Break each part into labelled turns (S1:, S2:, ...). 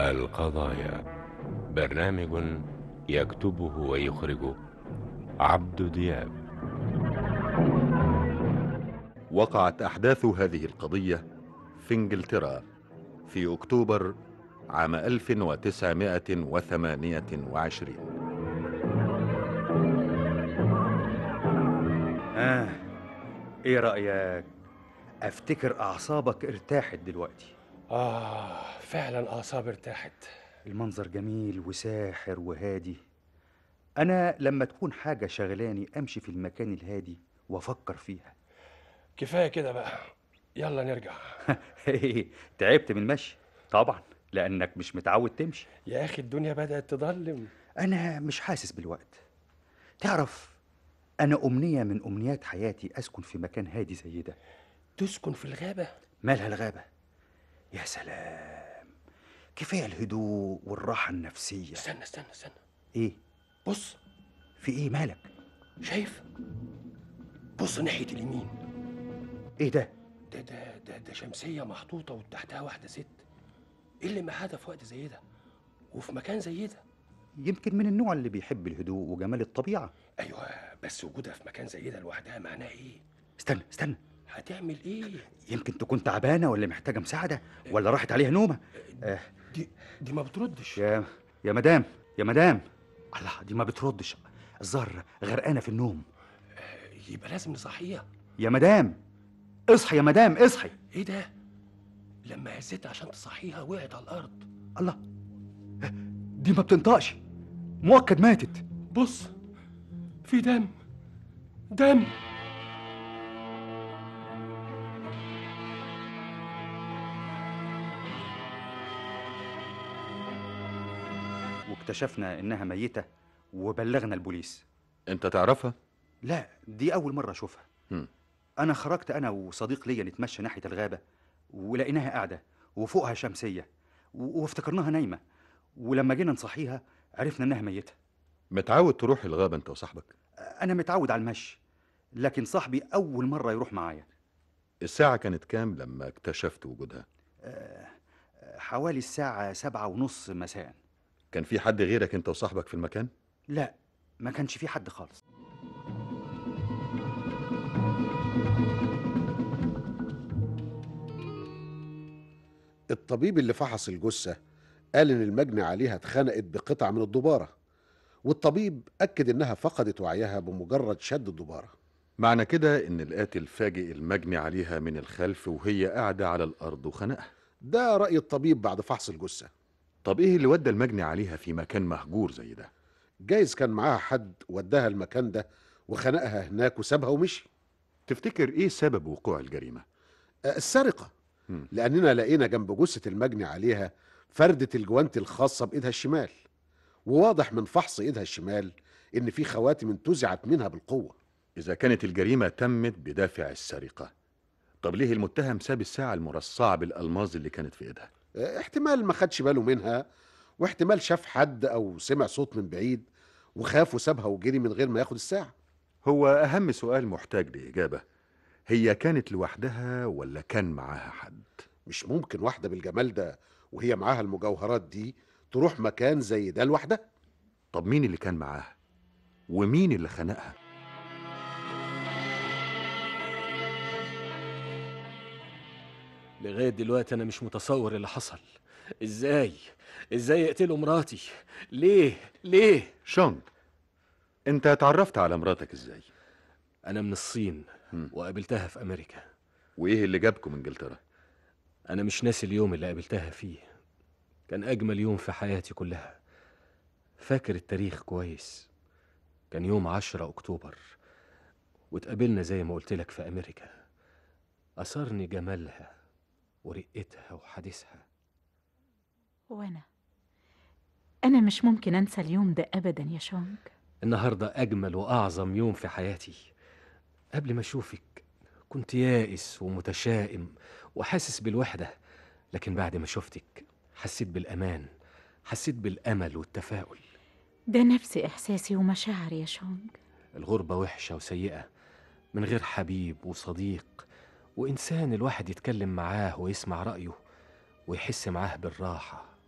S1: القضايا برنامج يكتبه ويخرجه عبد دياب
S2: وقعت أحداث هذه القضية في إنجلترا في أكتوبر عام 1928
S3: آه إيه رأيك؟ أفتكر أعصابك ارتاحت دلوقتي
S4: آه فعلا أعصاب ارتاحت
S3: المنظر جميل وساحر وهادي أنا لما تكون حاجة شغلاني أمشي في المكان الهادي وأفكر فيها
S4: كفاية كده بقى يلا نرجع
S3: تعبت من المشي طبعا لأنك مش متعود تمشي
S4: يا أخي الدنيا بدأت تضلم
S3: أنا مش حاسس بالوقت تعرف أنا أمنية من أمنيات حياتي أسكن في مكان هادي زي ده
S4: تسكن في الغابة
S3: مالها الغابة يا سلام كفاية الهدوء والراحة النفسية
S4: استنى استنى استنى
S3: إيه
S4: بص
S3: في إيه مالك
S4: شايف بص ناحية اليمين
S3: إيه ده
S4: ده ده ده, ده شمسية محطوطة وتحتها واحدة ست إيه اللي معادها في وقت زي ده وفي مكان زي ده
S3: يمكن من النوع اللي بيحب الهدوء وجمال الطبيعة
S4: أيوة بس وجودها في مكان زي ده لوحدها معناه إيه
S3: استنى استنى
S4: هتعمل إيه
S3: يمكن تكون تعبانة ولا محتاجة مساعدة ولا راحت عليها نومة
S4: آه دي دي ما بتردش
S3: يا يا مدام يا مدام الله دي ما بتردش الظهر غرقانة في النوم
S4: آه يبقى لازم نصحيها
S3: يا مدام اصحي يا مدام اصحي
S4: ايه ده لما هزيت عشان تصحيها وقعت على الارض
S3: الله دي ما بتنطقش مؤكد ماتت
S4: بص في دم دم
S3: واكتشفنا انها ميتة وبلغنا البوليس
S2: أنت تعرفها؟
S3: لا دي أول مرة أشوفها
S2: هم.
S3: أنا خرجت أنا وصديق ليا نتمشى ناحية الغابة ولقيناها قاعدة وفوقها شمسية و- وافتكرناها نايمة ولما جينا نصحيها عرفنا إنها ميتة
S2: متعود تروح الغابة أنت وصاحبك
S3: أنا متعود على المشي لكن صاحبي أول مرة يروح معايا
S2: الساعة كانت كام لما اكتشفت وجودها؟
S3: حوالي الساعة سبعة ونص مساء
S2: كان في حد غيرك أنت وصاحبك في المكان؟
S3: لا ما كانش في حد خالص
S5: الطبيب اللي فحص الجثة قال إن المجني عليها اتخنقت بقطع من الدبارة والطبيب أكد إنها فقدت وعيها بمجرد شد الدبارة
S2: معنى كده إن القاتل فاجئ المجني عليها من الخلف وهي قاعدة على الأرض وخنقها
S5: ده رأي الطبيب بعد فحص الجثة
S2: طب إيه اللي ودى المجني عليها في مكان مهجور زي ده؟
S5: جايز كان معاها حد وداها المكان ده وخنقها هناك وسابها ومشي
S2: تفتكر إيه سبب وقوع الجريمة؟
S5: آه، السرقة
S2: مم.
S5: لأننا لقينا جنب جثة المجني عليها فردة الجوانتي الخاصة بإيدها الشمال وواضح من فحص إيدها الشمال إن في خواتم انتزعت منها بالقوة
S2: إذا كانت الجريمة تمت بدافع السرقة طب ليه المتهم ساب الساعة المرصعة بالألماظ اللي كانت في إيدها؟
S5: آه، احتمال ما خدش باله منها واحتمال شاف حد أو سمع صوت من بعيد وخاف وسابها وجري من غير ما ياخد الساعة
S2: هو أهم سؤال محتاج لإجابة هي كانت لوحدها ولا كان معاها حد؟
S5: مش ممكن واحدة بالجمال ده وهي معاها المجوهرات دي تروح مكان زي ده لوحدها
S2: طب مين اللي كان معاها؟ ومين اللي خنقها؟
S4: لغاية دلوقتي أنا مش متصور اللي حصل إزاي إزاي يقتلوا مراتي ليه ليه
S2: شونج أنت اتعرفت على مراتك إزاي؟
S4: أنا من الصين
S2: مم.
S4: وقابلتها في أمريكا
S2: وإيه اللي جابكم إنجلترا؟
S4: أنا مش ناسي اليوم اللي قابلتها فيه كان أجمل يوم في حياتي كلها فاكر التاريخ كويس كان يوم عشرة أكتوبر واتقابلنا زي ما قلت لك في أمريكا أثرني جمالها ورقتها وحديثها
S6: وأنا أنا مش ممكن أنسى اليوم ده أبدا يا شونج
S4: النهاردة أجمل وأعظم يوم في حياتي قبل ما أشوفك كنت يائس ومتشائم وحاسس بالوحدة لكن بعد ما شفتك حسيت بالأمان حسيت بالأمل والتفاؤل
S6: ده نفس إحساسي ومشاعري يا شونج
S4: الغربة وحشة وسيئة من غير حبيب وصديق وإنسان الواحد يتكلم معاه ويسمع رأيه ويحس معاه بالراحة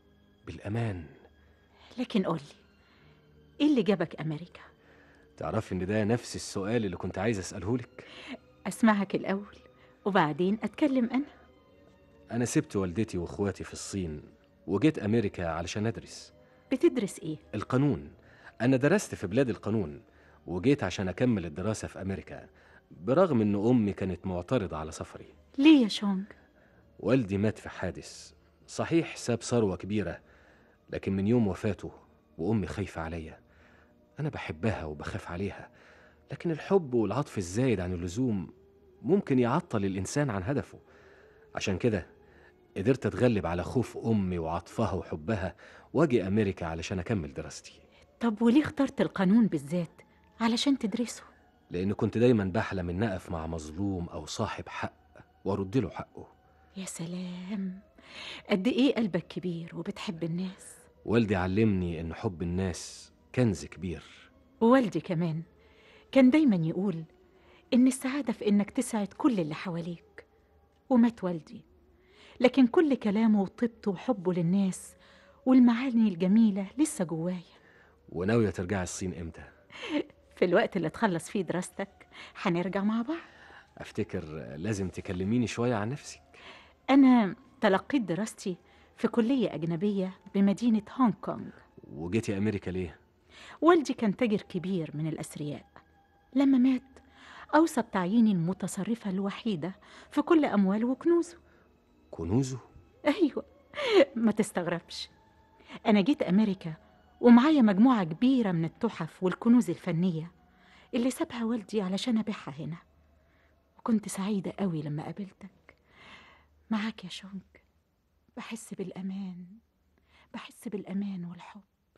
S4: بالأمان
S6: لكن قولي ايه اللي جابك امريكا
S4: تعرفي إن ده نفس السؤال اللي كنت عايز أسأله لك
S6: اسمعك الاول وبعدين اتكلم انا
S4: أنا سبت والدتي وإخواتي في الصين وجيت أمريكا علشان أدرس
S6: بتدرس ايه
S4: القانون أنا درست في بلاد القانون وجيت عشان أكمل الدراسة في أمريكا برغم إن أمي كانت معترضة على سفري
S6: ليه يا شونج
S4: والدي مات في حادث صحيح ساب ثروة كبيرة لكن من يوم وفاته وأمي خايفة عليا أنا بحبها وبخاف عليها لكن الحب والعطف الزايد عن اللزوم ممكن يعطل الإنسان عن هدفه عشان كده قدرت أتغلب على خوف أمي وعطفها وحبها وأجي أمريكا علشان أكمل دراستي
S6: طب وليه اخترت القانون بالذات علشان تدرسه
S4: لأن كنت دايما بحلم إن أقف مع مظلوم أو صاحب حق وأرد له حقه
S6: يا سلام قد ايه قلبك كبير وبتحب الناس
S4: والدي علمني إن حب الناس كنز كبير
S6: ووالدي كمان كان دايما يقول إن السعادة في إنك تسعد كل اللي حواليك ومات والدي لكن كل كلامه وطيبته وحبه للناس والمعاني الجميلة لسه جوايا
S4: وناوية ترجعي الصين إمتى؟
S6: في الوقت اللي تخلص فيه دراستك هنرجع مع بعض
S4: أفتكر لازم تكلميني شوية عن نفسك
S6: أنا تلقيت دراستي في كلية أجنبية بمدينة هونج كونج
S4: وجيتي أمريكا ليه؟
S6: والدي كان تاجر كبير من الأثرياء لما مات أوصى بتعييني المتصرفة الوحيدة في كل أمواله وكنوزه
S4: كنوزه؟
S6: أيوة ما تستغربش أنا جيت أمريكا ومعايا مجموعة كبيرة من التحف والكنوز الفنية اللي سابها والدي علشان أبيعها هنا وكنت سعيدة قوي لما قابلتك معاك يا شونج بحس بالأمان بحس بالأمان والحب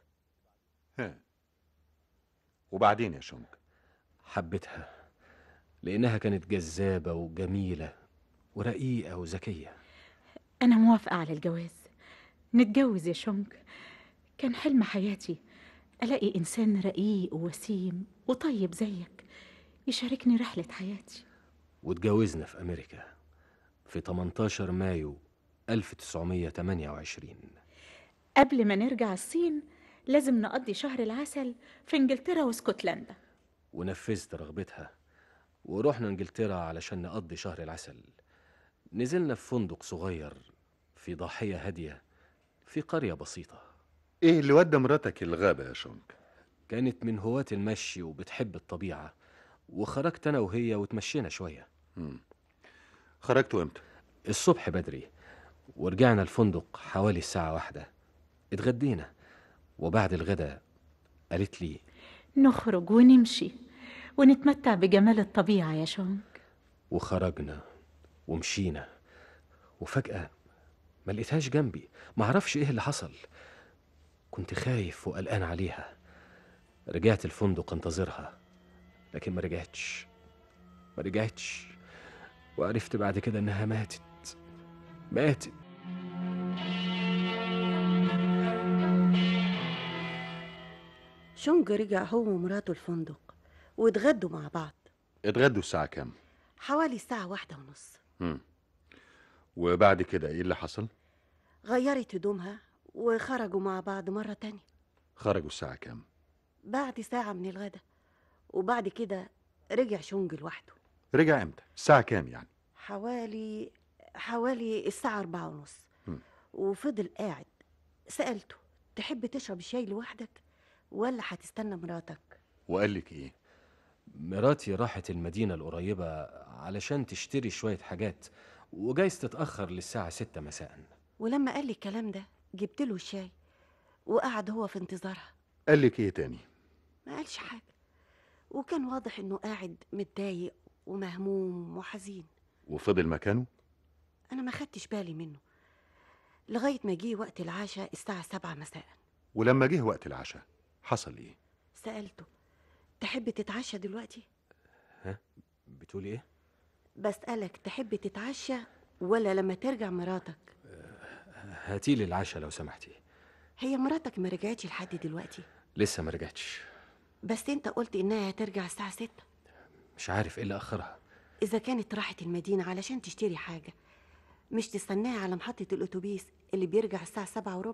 S2: ها وبعدين يا شونج
S4: حبيتها لأنها كانت جذابة وجميلة ورقيقة وذكية
S6: أنا موافقة على الجواز نتجوز يا شونج كان حلم حياتي ألاقي إنسان رقيق ووسيم وطيب زيك يشاركني رحلة حياتي
S4: واتجوزنا في أمريكا في 18 مايو 1928
S6: قبل ما نرجع الصين لازم نقضي شهر العسل في إنجلترا واسكتلندا
S4: ونفذت رغبتها ورحنا انجلترا علشان نقضي شهر العسل نزلنا في فندق صغير في ضاحية هادية في قرية بسيطة
S2: ايه اللي ودى مراتك الغابة يا شونج
S4: كانت من هواة المشي وبتحب الطبيعة وخرجت أنا وهي وتمشينا شوية
S2: مم. خرجتوا امتى
S4: الصبح بدري ورجعنا الفندق حوالي الساعة واحدة اتغدينا وبعد الغداء قالت لي
S6: نخرج ونمشي ونتمتع بجمال الطبيعة يا شونج
S4: وخرجنا ومشينا وفجأة ما لقيتهاش جنبي معرفش ايه اللي حصل كنت خايف وقلقان عليها رجعت الفندق انتظرها لكن ما رجعتش ما رجعتش وعرفت بعد كده انها ماتت ماتت
S7: شونج رجع هو ومراته الفندق واتغدوا مع بعض
S2: اتغدوا الساعة كام
S7: حوالي الساعة واحدة ونص
S2: مم. وبعد كده ايه اللي حصل
S7: غيرت هدومها وخرجوا مع بعض مرة تانية
S2: خرجوا الساعة كام
S7: بعد ساعة من الغدا وبعد كده رجع شونج لوحده
S2: رجع امتى الساعة كام يعني
S7: حوالي حوالي الساعة أربعة ونص
S2: مم.
S7: وفضل قاعد سألته تحب تشرب الشاي لوحدك ولا هتستنى مراتك
S2: وقال لك ايه
S4: مراتي راحت المدينة القريبة علشان تشتري شوية حاجات وجايز تتأخر للساعة ستة مساء
S7: ولما قال لي الكلام ده جبت له الشاي وقعد هو في انتظارها
S2: قال لك ايه تاني
S7: ما قالش حاجة وكان واضح انه قاعد متضايق ومهموم وحزين
S2: وفضل مكانه
S7: انا ما خدتش بالي منه لغاية ما جه وقت العشاء الساعة سبعة مساء
S2: ولما جه وقت العشاء حصل ايه
S7: سألته تحب تتعشى دلوقتي
S4: بتقولي ايه؟
S7: بسألك تحب تتعشى ولا لما ترجع مراتك
S4: هاتيلي العشاء لو سمحتي
S7: هي مراتك ما رجعتش لحد دلوقتي
S4: لسه ما رجعتش
S7: بس انت قلت انها هترجع الساعة ستة
S4: مش عارف ايه اللي اخرها
S7: اذا كانت راحت المدينة علشان تشتري حاجة مش تستناها على محطة الأتوبيس اللي بيرجع الساعة سبعة وربع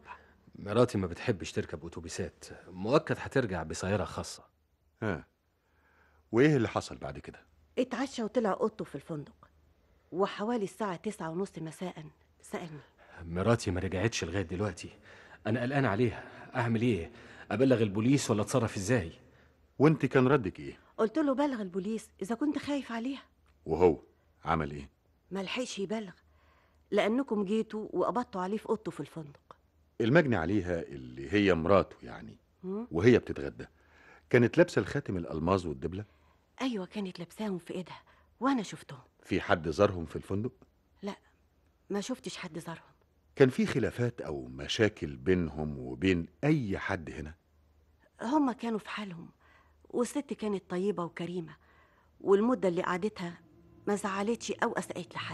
S4: مراتي ما بتحبش تركب أتوبيسات مؤكد هترجع بسيارة خاصة
S2: ها وايه اللي حصل بعد كده
S7: اتعشى وطلع اوضته في الفندق وحوالي الساعة تسعة ونص مساء سألني
S4: مراتي ما رجعتش لغاية دلوقتي أنا قلقان عليها أعمل إيه؟ أبلغ البوليس ولا أتصرف إزاي؟
S2: وانت كان ردك ايه
S7: قلت له بلغ البوليس إذا كنت خايف عليها
S2: وهو عمل ايه
S7: ما لحقش يبلغ لأنكم جيتوا وقبضتوا عليه في أوضته في الفندق
S2: المجني عليها اللي هي مراته يعني
S7: هم؟
S2: وهي بتتغدى كانت لابسه الخاتم الالماظ والدبله
S7: أيوة كانت لابساهم في إيدها وأنا شفتهم
S2: في حد زارهم في الفندق
S7: لا ما شفتش حد زارهم
S2: كان في خلافات او مشاكل بينهم وبين اي حد هنا
S7: هما كانوا في حالهم والست كانت طيبة وكريمة والمدة اللي قعدتها ما زعلتش أو أسأت لحد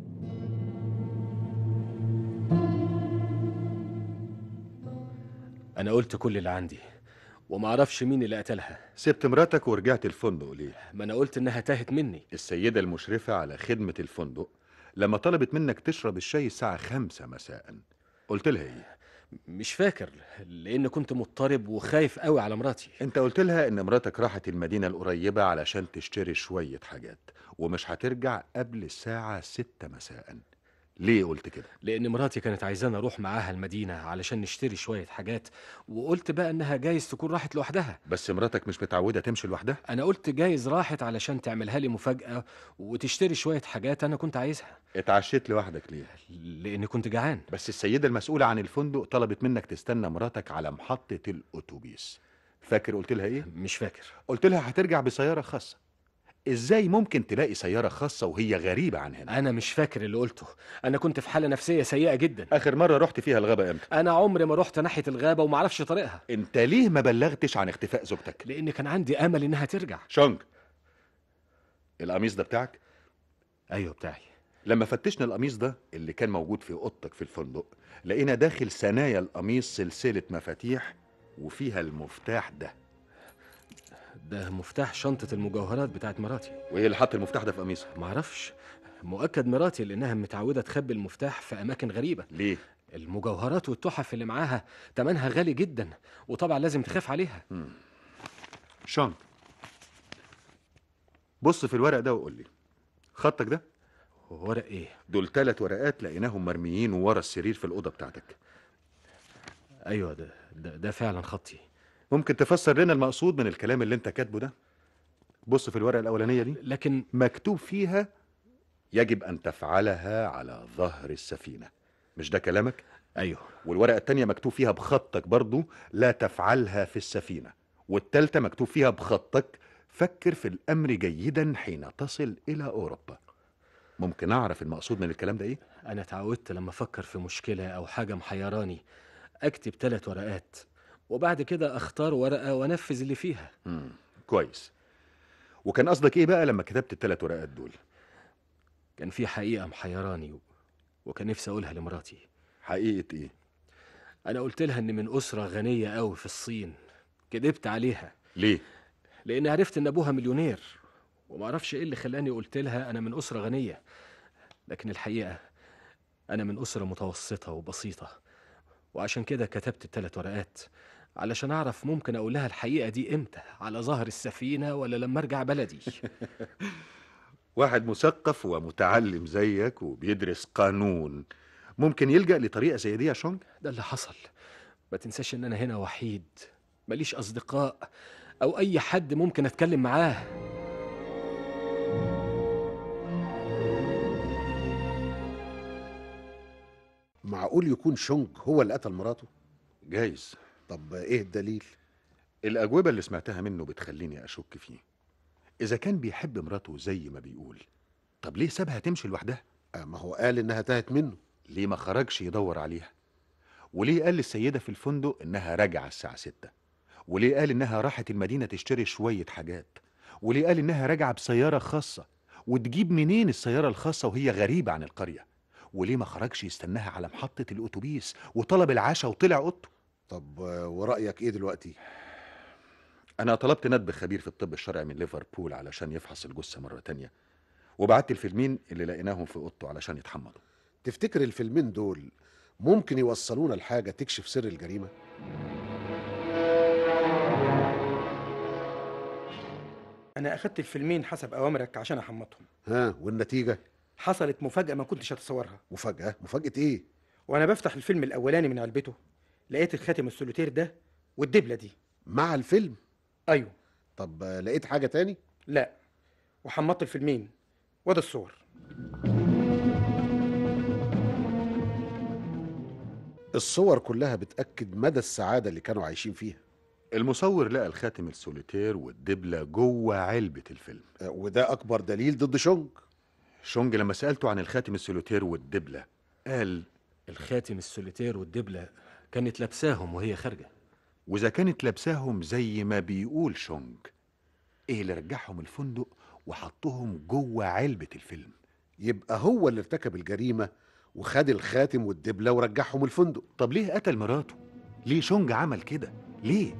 S4: أنا قلت كل اللي عندي وما أعرفش مين اللي قتلها
S2: سبت مراتك ورجعت الفندق ليه
S4: ما أنا قلت إنها تاهت مني
S2: السيدة المشرفة على خدمة الفندق لما طلبت منك تشرب الشاي الساعة خمسة مساء قلت لها ايه
S4: مش فاكر لأن كنت مضطرب وخايف قوي على مراتي
S2: انت قلت لها ان مراتك راحت المدينة القريبة علشان تشتري شوية حاجات ومش هترجع قبل الساعة ستة مساء ليه قلت كده
S4: لأن مراتي كانت عايزاني أروح معاها المدينة علشان نشتري شوية حاجات وقلت بقى إنها جايز تكون راحت لوحدها
S2: بس مراتك مش متعودة تمشي لوحدها
S4: أنا قلت جايز راحت علشان تعملها لي مفاجأة وتشتري شوية حاجات أنا كنت عايزها
S2: اتعشيت لوحدك ليه
S4: لأني كنت جعان
S2: بس السيدة المسؤولة عن الفندق طلبت منك تستنى مراتك على محطة الأتوبيس فاكر قلت لها ايه
S4: مش فاكر
S2: قلت لها هترجع بسيارة خاصة ازاي ممكن تلاقي سيارة خاصة وهي غريبة عن هنا
S4: أنا مش فاكر اللي قلته أنا كنت في حالة نفسية سيئة جدا
S2: اخر مرة رحت فيها الغابة امتى
S4: أنا عمري ما رحت ناحية الغابة ومعرفش طريقها
S2: انت ليه ما بلغتش عن اختفاء زوجتك
S4: لأن كان عندي أمل إنها ترجع
S2: شونج القميص ده بتاعك
S4: أيوه بتاعي
S2: لما فتشنا القميص ده اللي كان موجود في اوضتك في الفندق لقينا داخل ثنايا القميص سلسلة مفاتيح وفيها المفتاح ده
S4: ده مفتاح شنطة المجوهرات بتاعت مراتي
S2: وايه اللي حط المفتاح ده في قميصك
S4: معرفش مؤكد مراتي لأنها متعودة تخبي المفتاح في أماكن غريبة
S2: ليه
S4: المجوهرات والتحف اللي معاها تمنها غالي جدا وطبعا لازم تخاف عليها
S2: شونج بص في الورق ده وقول لي خطك ده
S4: ورق إيه
S2: دول ثلاث ورقات لقيناهم مرميين ورا السرير في الأوضة بتاعتك
S4: أيوه ده, ده ده فعلا خطي
S2: ممكن تفسر لنا المقصود من الكلام اللي انت كاتبه ده بص في الورقة الأولانية دي
S4: لكن
S2: مكتوب فيها يجب أن تفعلها على ظهر السفينة مش ده كلامك؟
S4: أيوه
S2: والورقة التانية مكتوب فيها بخطك برضو لا تفعلها في السفينة والتالتة مكتوب فيها بخطك فكر في الأمر جيدا حين تصل إلى أوروبا ممكن أعرف المقصود من الكلام ده إيه؟
S4: أنا اتعودت لما أفكر في مشكلة أو حاجة محيراني أكتب ثلاث ورقات وبعد كده أختار ورقة وأنفذ اللي فيها
S2: مم. كويس وكان قصدك إيه بقى لما كتبت الثلاث ورقات دول؟
S4: كان في حقيقة محيراني و... وكان نفسي أقولها لمراتي
S2: حقيقة إيه؟
S4: أنا قلت لها إن من أسرة غنية أوي في الصين كدبت عليها
S2: ليه؟
S4: لأن عرفت إن أبوها مليونير ومعرفش إيه اللي خلاني قلت لها أنا من أسرة غنية لكن الحقيقة أنا من أسرة متوسطة وبسيطة وعشان كده كتبت الثلاث ورقات علشان أعرف ممكن أقول لها الحقيقة دي إمتى على ظهر السفينة ولا لما أرجع بلدي
S2: واحد مثقف ومتعلم زيك وبيدرس قانون ممكن يلجأ لطريقة زي دي يا شونج؟
S4: ده اللي حصل ما تنساش إن أنا هنا وحيد ماليش أصدقاء أو أي حد ممكن أتكلم معاه
S5: معقول يكون شونج هو اللي قتل مراته
S2: جايز
S5: طب ايه الدليل
S2: الأجوبة اللي سمعتها منه بتخليني أشك فيه إذا كان بيحب مراته زي ما بيقول طب ليه سابها تمشي لوحدها؟
S5: آه، ما هو قال انها تاهت منه
S2: ليه ما خرجش يدور عليها؟ وليه قال للسيدة في الفندق إنها راجعة الساعة ستة؟ وليه قال إنها راحت المدينة تشتري شوية حاجات؟ وليه قال إنها راجعة بسيارة خاصة؟ وتجيب منين السيارة الخاصة وهي غريبة عن القرية؟ وليه ما خرجش يستناها على محطة الأتوبيس وطلب العشاء وطلع أوضته؟
S5: طب آه، ورأيك ايه دلوقتي
S2: أنا طلبت ندب خبير في الطب الشرعي من ليفربول علشان يفحص الجثة مرة تانية وبعت الفيلمين اللي لقيناهم في أوضته علشان يتحمضوا
S5: تفتكر الفيلمين دول ممكن يوصلونا لحاجة تكشف سر الجريمة
S8: انا اخدت الفيلمين حسب اوامرك عشان احمطهم
S5: ها والنتيجة
S8: حصلت مفاجاه ما كنتش اتصورها
S5: مفاجأة مفاجأة ايه
S8: وانا بفتح الفيلم الاولاني من علبته لقيت الخاتم السوليتير ده والدبله دي
S5: مع الفيلم
S8: ايوه
S5: طب آه، لقيت حاجة تاني
S8: لا وحمطت الفيلمين وده الصور
S5: الصور كلها بتأكد مدى السعادة اللي كانوا عايشين فيها
S2: المصور لقى الخاتم السوليتير والدبلة جوه علبة الفيلم
S5: آه، وده أكبر دليل ضد شونج
S2: شونج لما سألته عن الخاتم السوليتير والدبلة قال
S4: الخاتم السوليتير والدبلة كانت لابساهم وهي خارجة
S2: وإذا كانت لابساهم زي ما بيقول شونج إيه اللي رجعهم الفندق وحطهم جوه علبة الفيلم
S5: يبقى هو اللي ارتكب الجريمة وخد الخاتم والدبلة ورجعهم الفندق
S2: طب ليه قتل مراته؟ ليه شونج عمل كده؟ ليه؟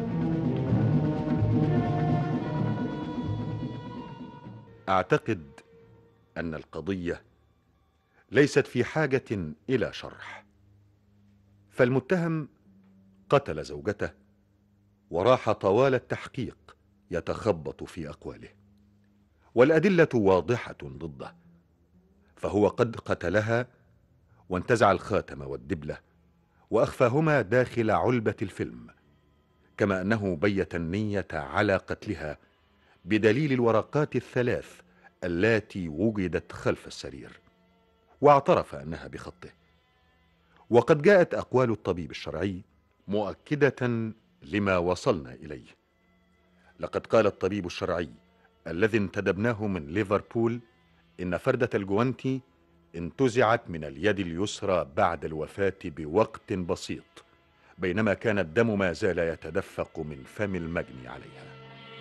S2: أعتقد أن القضية ليست في حاجة إلى شرح فالمتهم قتل زوجته وراح طوال التحقيق يتخبط في أقواله والأدلة واضحة ضده فهو قد قتلها وانتزع الخاتم والدبلة وأخفاهما داخل علبة الفيلم كما أنه بيت النية على قتلها بدليل الورقات الثلاث اللاتي وجدت خلف السرير واعترف أنها بخطه وقد جاءت أقوال الطبيب الشرعي مؤكدة لما وصلنا إليه لقد قال الطبيب الشرعي الذي انتدبناه من ليفربول إن فردة الجوانتي انتزعت من اليد اليسرى بعد الوفاة بوقت بسيط بينما كان الدم ما زال يتدفق من فم المجني عليها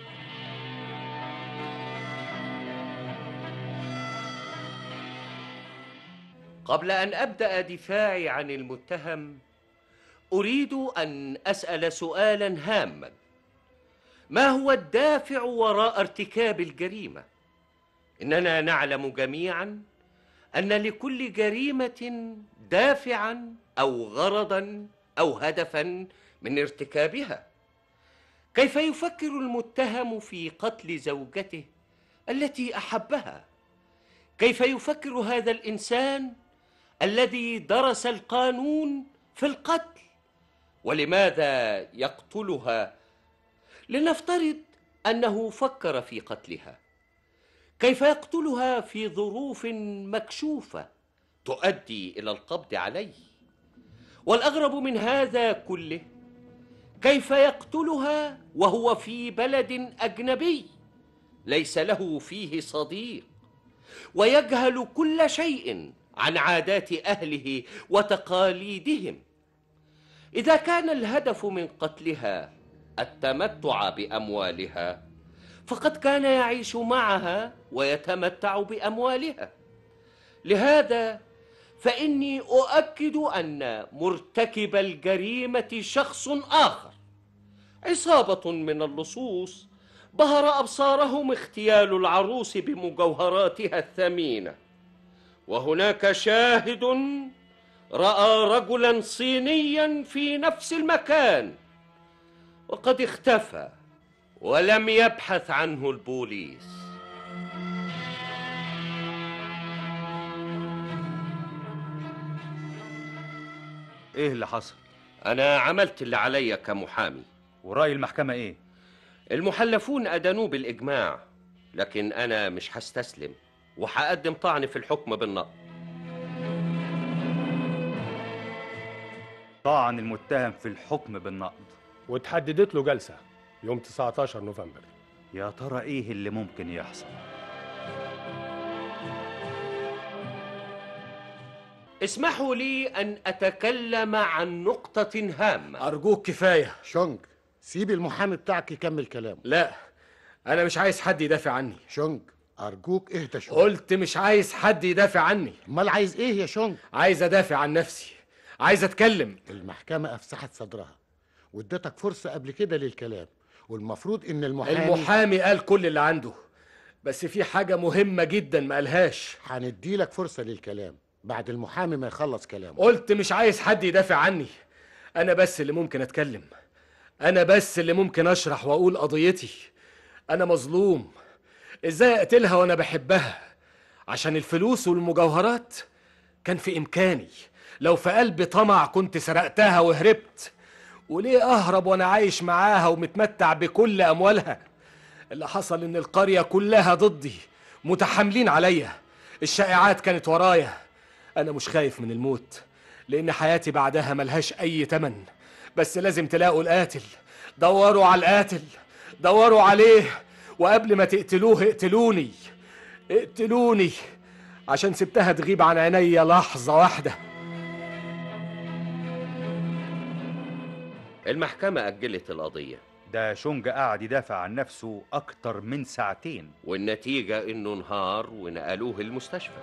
S9: قبل ان ابدا دفاعي عن المتهم اريد ان اسال سؤالا هاما ما هو الدافع وراء ارتكاب الجريمه اننا نعلم جميعا ان لكل جريمه دافعا او غرضا او هدفا من ارتكابها كيف يفكر المتهم في قتل زوجته التي احبها كيف يفكر هذا الانسان الذي درس القانون في القتل ولماذا يقتلها لنفترض انه فكر في قتلها كيف يقتلها في ظروف مكشوفه تؤدي الى القبض عليه والاغرب من هذا كله كيف يقتلها وهو في بلد اجنبي ليس له فيه صديق ويجهل كل شيء عن عادات اهله وتقاليدهم اذا كان الهدف من قتلها التمتع باموالها فقد كان يعيش معها ويتمتع باموالها لهذا فاني اؤكد ان مرتكب الجريمه شخص اخر عصابه من اللصوص بهر ابصارهم اغتيال العروس بمجوهراتها الثمينه وهناك شاهد راى رجلا صينيا في نفس المكان وقد اختفى ولم يبحث عنه البوليس
S3: ايه اللي حصل
S9: انا عملت اللي عليا كمحامي
S3: ورأي المحكمة ايه
S9: المحلفون ادانوه بالاجماع لكن انا مش هستسلم وهقدم طعن في الحكم بالنقض
S3: طعن المتهم في الحكم بالنقض
S10: واتحددت له جلسة يوم 19 نوفمبر
S3: يا ترى ايه اللي ممكن يحصل
S9: اسمحوا لي ان اتكلم عن نقطه هامه
S4: أرجوك كفاية
S11: شونج سيب المحامي بتاعك يكمل كلامه
S4: لا أنا مش عايز حد يدافع عني
S11: شونج أرجوك اهدى شوية
S4: قلت مش عايز حد يدافع عني
S11: أمال عايز إيه يا شونج؟
S4: عايز أدافع عن نفسي عايز أتكلم
S11: المحكمة أفسحت صدرها وادتك فرصة قبل كده للكلام والمفروض إن المحامي
S4: المحامي قال كل اللي عنده بس في حاجة مهمة جدا ما قالهاش
S11: هنديلك فرصة للكلام بعد المحامي ما يخلص كلامه
S4: قلت مش عايز حد يدافع عني انا بس اللي ممكن اتكلم انا بس اللي ممكن اشرح واقول قضيتي انا مظلوم ازاي اقتلها وانا بحبها عشان الفلوس والمجوهرات كان في امكاني لو في قلبي طمع كنت سرقتها وهربت وليه اهرب وانا عايش معاها ومتمتع بكل اموالها اللي حصل ان القريه كلها ضدي متحاملين عليا الشائعات كانت ورايا انا مش خايف من الموت لان حياتي بعدها ملهاش اي تمن بس لازم تلاقوا القاتل دوروا على القاتل دوروا عليه وقبل ما تقتلوه اقتلوني اقتلوني عشان سبتها تغيب عن عينيا لحظة واحدة
S9: المحكمة أجلت القضية
S3: ده شونج قعد يدافع عن نفسه أكتر من ساعتين
S9: والنتيجة إنه انهار ونقلوه المستشفى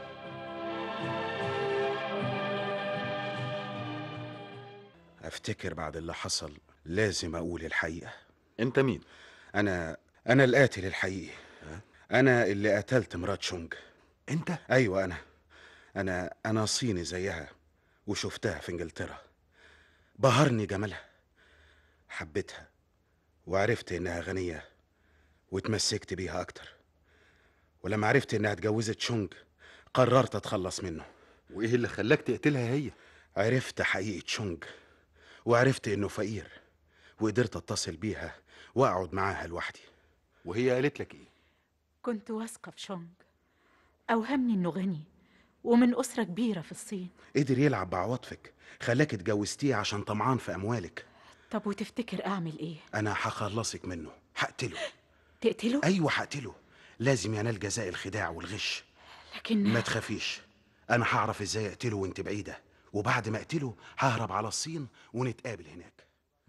S5: افتكر بعد اللي حصل لازم اقول الحقيقه
S2: انت مين
S5: انا انا القاتل الحقيقي انا اللي قتلت مرات شونج
S2: انت
S5: ايوه انا انا انا صيني زيها وشفتها في انجلترا بهرني جمالها حبيتها وعرفت انها غنيه واتمسكت بيها اكتر ولما عرفت انها اتجوزت شونج قررت اتخلص منه
S2: وايه اللي خلاك تقتلها هي
S5: عرفت حقيقه شونج وعرفت انه فقير وقدرت اتصل بيها واقعد معاها لوحدي
S2: وهي قالت لك ايه
S6: كنت واثقة في شونج أوهمني إنه غني ومن أسرة كبيرة في الصين
S5: قدر يلعب بعواطفك خلاك اتجوزتيه عشان طمعان في اموالك
S6: طب وتفتكر أعمل إيه؟
S5: انا هخلصك منه هقتله
S6: تقتله؟
S5: ايوه هقتله لازم ينال جزاء الخداع والغش
S6: لكن
S5: ما تخافيش انا هعرف ازاي اقتله وانت بعيده وبعد ما اقتله ههرب على الصين ونتقابل هناك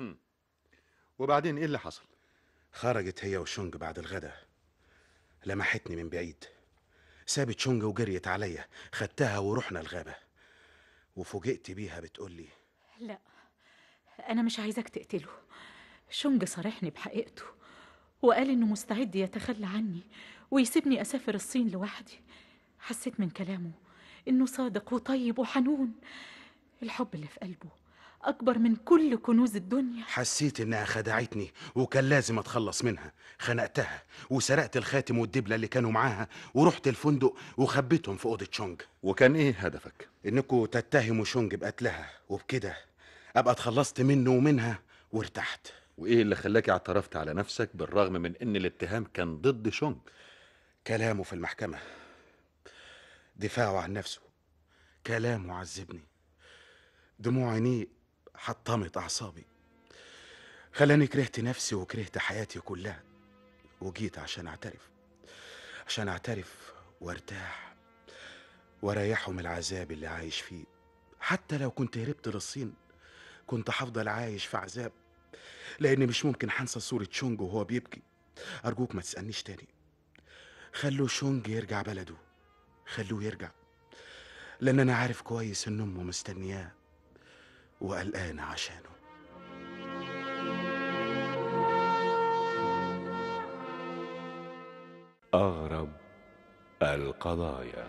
S2: وبعدين ايه اللي حصل
S5: خرجت هي وشونج بعد الغدا لمحتني من بعيد سابت شونج وجريت عليا خدتها ورحنا الغابة وفوجئت بيها بتقولي
S6: لا أنا مش عايزاك تقتله شونج صارحني بحقيقته وقال إنه مستعد يتخلى عني ويسيبني أسافر الصين لوحدي حسيت من كلامه إنه صادق وطيب وحنون الحب اللي في قلبه أكبر من كل كنوز الدنيا
S5: حسيت انها خدعتني وكان لازم اتخلص منها خنقتها وسرقت الخاتم والدبلة اللي كانوا معاها ورحت الفندق وخبيتهم في أوضة شونج
S2: وكان ايه هدفك
S5: انكوا تتهموا شونج بقتلها وبكده ابقى اتخلصت منه ومنها وارتحت
S2: وايه اللي خلاك اعترفت على نفسك بالرغم من ان الاتهام كان ضد شونج
S5: كلامه في المحكمة دفاعه عن نفسه كلامه عذبني دموع عينيه حطمت أعصابي خلاني كرهت نفسي وكرهت حياتي كلها وجيت عشان أعترف عشان أعترف وارتاح واريحه من العذاب اللي عايش فيه حتى لو كنت هربت للصين كنت هفضل عايش في عذاب لأني مش ممكن هنسى صورة شونج وهو بيبكي أرجوك ما تسألنيش تاني خلوا شونج يرجع بلده خلوه يرجع لأن أنا عارف كويس إن أمه مستنياه وقلقانة عشانه
S1: أغرب القضايا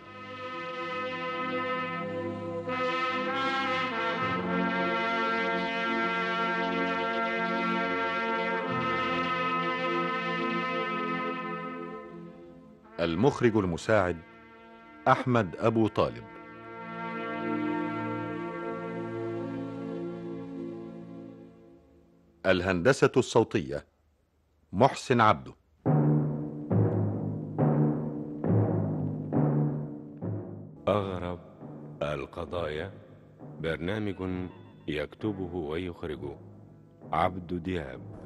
S2: المخرج المساعد احمد ابو طالب الهندسه الصوتيه محسن عبده
S1: أغرب القضايا برنامج يكتبه ويخرجه عبد دياب